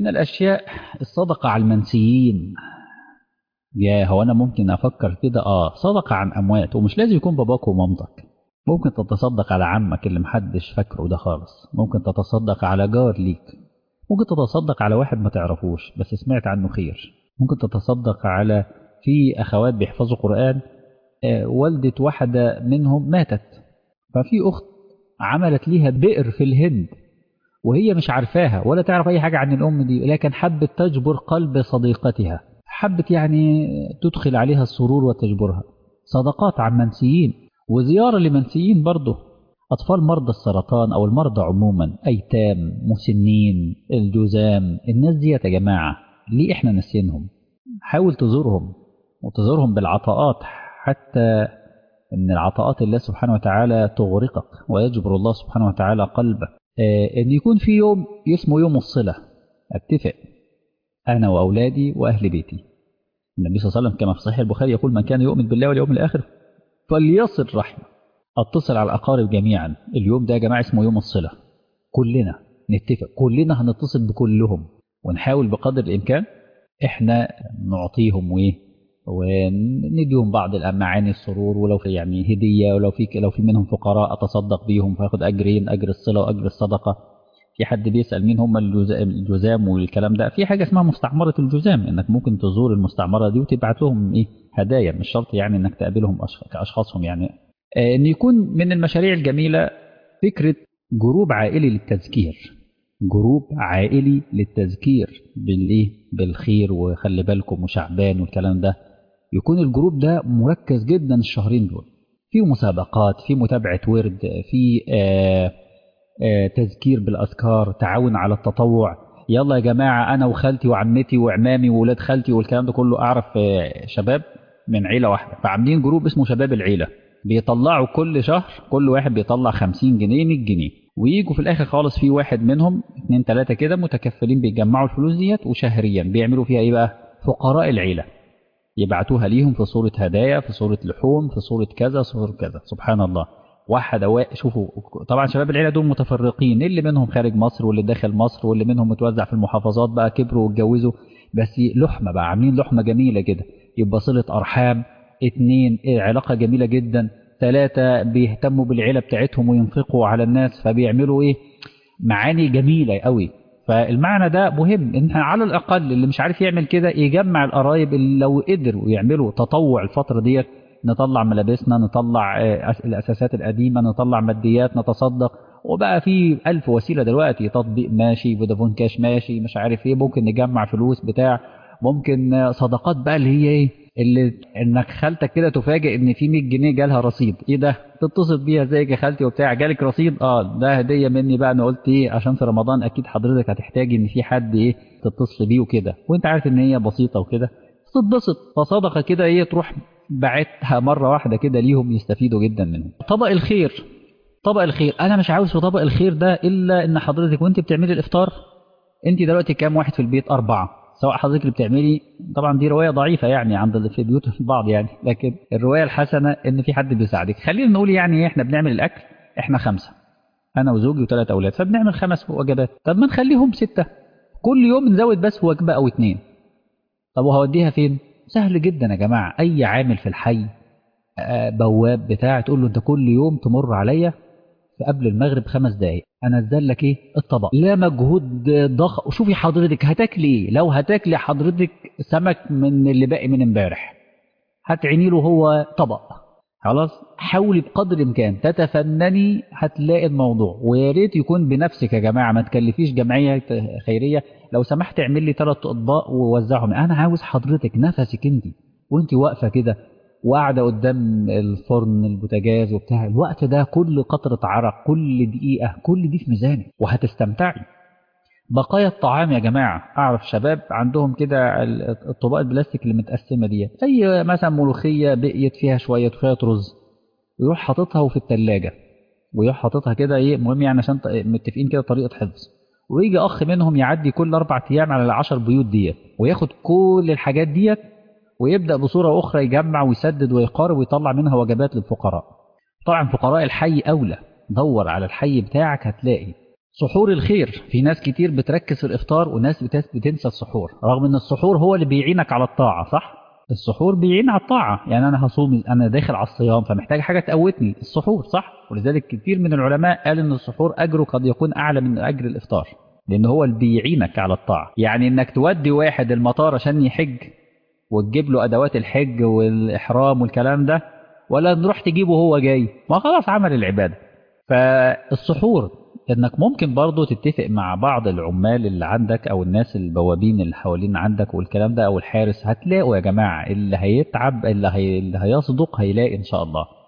من الأشياء الصدقة على المنسيين يا هو أنا ممكن أفكر كده آه صدقة عن أموات ومش لازم يكون باباك ومامتك ممكن تتصدق على عمك اللي محدش فاكره ده خالص ممكن تتصدق على جار ليك ممكن تتصدق على واحد ما تعرفوش بس سمعت عنه خير ممكن تتصدق على في أخوات بيحفظوا قرآن آه والدة واحدة منهم ماتت ففي أخت عملت ليها بئر في الهند وهي مش عارفاها ولا تعرف أي حاجة عن الأم دي لكن حبت تجبر قلب صديقتها حبت يعني تدخل عليها السرور وتجبرها صدقات عن منسيين وزيارة لمنسيين برضه أطفال مرضى السرطان أو المرضى عموما أيتام مسنين الجزام الناس دي يا جماعة ليه إحنا نسينهم حاول تزورهم وتزورهم بالعطاءات حتى أن العطاءات الله سبحانه وتعالى تغرقك ويجبر الله سبحانه وتعالى قلبك أن يكون في يوم اسمه يوم الصلة أتفق أنا وأولادي وأهل بيتي النبي صلى الله عليه وسلم كما في صحيح البخاري يقول من كان يؤمن بالله واليوم الآخر فليصل رحمه اتصل على الأقارب جميعا اليوم ده يا جماعة اسمه يوم الصلة كلنا نتفق كلنا هنتصل بكلهم ونحاول بقدر الإمكان إحنا نعطيهم وإيه ونديهم بعض معاني السرور ولو في يعني هدية ولو في لو في منهم فقراء أتصدق بيهم فاخد أجرين أجر الصلة وأجر الصدقة في حد بيسأل مين هم الجزام والكلام ده في حاجة اسمها مستعمرة الجزام إنك ممكن تزور المستعمرة دي وتبعت لهم إيه هدايا مش شرط يعني إنك تقابلهم كأشخاصهم يعني ان يكون من المشاريع الجميله فكره جروب عائلي للتذكير جروب عائلي للتذكير بالايه بالخير وخلي بالكم وشعبان والكلام ده يكون الجروب ده مركز جدا الشهرين دول في مسابقات في متابعه ورد في آآ آآ تذكير بالاذكار تعاون على التطوع يلا يا جماعه انا وخالتي وعمتي وعمامي وولاد خالتي والكلام ده كله اعرف شباب من عيله واحده فعاملين جروب اسمه شباب العيله بيطلعوا كل شهر كل واحد بيطلع 50 جنيه 100 جنيه ويجوا في الاخر خالص في واحد منهم اثنين ثلاثه كده متكفلين بيجمعوا الفلوس ديت وشهريا بيعملوا فيها ايه بقى فقراء العيله يبعتوها ليهم في صوره هدايا في صوره لحوم في صوره كذا صوره كذا سبحان الله واحد أو شوفوا طبعا شباب العيله دول متفرقين اللي منهم خارج مصر واللي داخل مصر واللي منهم متوزع في المحافظات بقى كبروا واتجوزوا بس لحمه بقى عاملين لحمه جميله كده يبقى صله ارحام اتنين علاقة جميلة جدا ثلاثة بيهتموا بالعيلة بتاعتهم وينفقوا على الناس فبيعملوا ايه معاني جميلة قوي فالمعنى ده مهم ان على الاقل اللي مش عارف يعمل كده يجمع القرايب اللي لو قدروا يعملوا تطوع الفترة ديت نطلع ملابسنا نطلع الاساسات القديمة نطلع ماديات نتصدق وبقى في ألف وسيلة دلوقتي تطبيق ماشي فودافون كاش ماشي مش عارف ايه ممكن نجمع فلوس بتاع ممكن صدقات بقى اللي هي ايه اللي انك خالتك كده تفاجئ ان في 100 جنيه جالها رصيد ايه ده تتصل بيها ازيك يا خالتي وبتاع جالك رصيد اه ده هديه مني بقى انا قلت ايه عشان في رمضان اكيد حضرتك هتحتاج ان في حد ايه تتصل بيه وكده وانت عارف ان هي بسيطه وكده تتبسط فصدقه كده ايه تروح بعتها مره واحده كده ليهم يستفيدوا جدا منهم طبق الخير طبق الخير انا مش عاوز في طبق الخير ده الا ان حضرتك وانت بتعملي الافطار انت دلوقتي كام واحد في البيت اربعه سواء حضرتك اللي بتعملي طبعا دي روايه ضعيفه يعني عند في بيوت البعض يعني لكن الروايه الحسنه ان في حد بيساعدك خلينا نقول يعني احنا بنعمل الاكل احنا خمسه انا وزوجي وثلاث اولاد فبنعمل خمس وجبات طب ما نخليهم سته كل يوم نزود بس وجبه او اتنين طب وهوديها فين سهل جدا يا جماعه اي عامل في الحي بواب بتاع تقول له انت كل يوم تمر عليا قبل المغرب خمس دقايق انزل لك ايه الطبق لا مجهود ضخم شوفي حضرتك هتاكلي ايه لو هتاكلي حضرتك سمك من اللي باقي من امبارح هتعيني له هو طبق خلاص حاولي بقدر الامكان تتفنني هتلاقي الموضوع ويا ريت يكون بنفسك يا جماعه ما تكلفيش جمعيه خيريه لو سمحت اعمل لي ثلاث اطباق ووزعهم انا عاوز حضرتك نفسك انت وانت واقفه كده وقاعدة قدام الفرن البوتاجاز وبتاع الوقت ده كل قطرة عرق كل دقيقة كل دي في ميزانك وهتستمتعي بقايا الطعام يا جماعة أعرف شباب عندهم كده الطباق البلاستيك اللي متقسمة دي زي مثلا ملوخية بقيت فيها شوية شوية رز يروح حاططها في التلاجة ويروح حاططها كده ايه مهم يعني عشان متفقين كده طريقة حفظ ويجي أخ منهم يعدي كل أربع أيام على العشر بيوت ديت وياخد كل الحاجات ديت ويبدأ بصورة أخرى يجمع ويسدد ويقارب ويطلع منها وجبات للفقراء طبعا فقراء الحي أولى دور على الحي بتاعك هتلاقي سحور الخير في ناس كتير بتركز في الإفطار وناس بتنسى السحور رغم أن السحور هو اللي بيعينك على الطاعة صح؟ السحور بيعين على الطاعة يعني أنا هصوم أنا داخل على الصيام فمحتاج حاجة تقوتني السحور صح؟ ولذلك كتير من العلماء قال أن السحور أجره قد يكون أعلى من أجر الإفطار لأن هو اللي بيعينك على الطاعة يعني إنك تودي واحد المطار عشان يحج وتجيب له أدوات الحج والإحرام والكلام ده ولا نروح تجيبه هو جاي ما خلاص عمل العبادة فالسحور انك ممكن برضه تتفق مع بعض العمال اللي عندك او الناس البوابين اللي حوالين عندك والكلام ده او الحارس هتلاقوا يا جماعه اللي هيتعب اللي, هي اللي هيصدق هيلاقي ان شاء الله